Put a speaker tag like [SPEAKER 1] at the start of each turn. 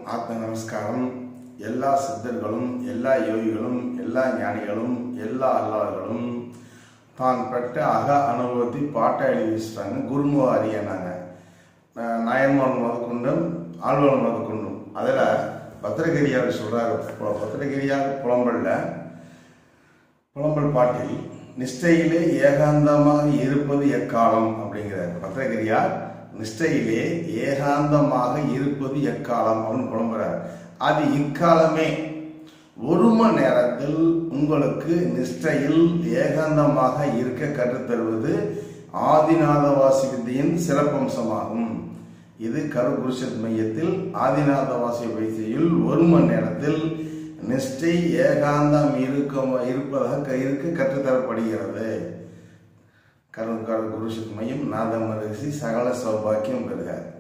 [SPEAKER 1] ஆத்ம நமஸ்காரம் எல்லா சித்தர்களும் எல்லா யோகிகளும் எல்லா ஞானிகளும் எல்லா அல்லாதர்களும் தான் பெற்ற அக அனுபவத்தை பாட்டை எழுதி வச்சுட்டாங்க குருமுக அறியனாங்க நாயன்மான் முதற்கொண்டும் ஆழ்வான் முதற்கொண்டும் அதில் பத்திரகிரியார் சொல்கிறார் பத்திரகிரியார் புலம்பல்ல புலம்பல் பாட்டில் நிஷ்டையிலே ஏகாந்தமாக இருப்பது எக்காலம் அப்படிங்கிறார் பத்திரகிரியார் நிஷ்டையிலே ஏகாந்தமாக இருப்பது எக்காலம் அப்படின்னு புலம்புறார் அது இக்காலமே ஒரு மணி நேரத்தில் உங்களுக்கு நிஷ்டையில் ஏகாந்தமாக இருக்க கற்றுத்தருவது ஆதிநாதவாசி வித்தியின் சிறப்பம்சமாகும் இது கருகுருஷத் மையத்தில் ஆதிநாதவாசி வைத்தியில் ஒரு மணி நேரத்தில் நிஷ்டை ஏகாந்தம் இருக்க இருப்பதாக இருக்க கற்றுத்தரப்படுகிறது கரு கரு குருஷத் மையம் நாத மகரிஷி சகல சௌபாக்கியம் பெறுகிறார்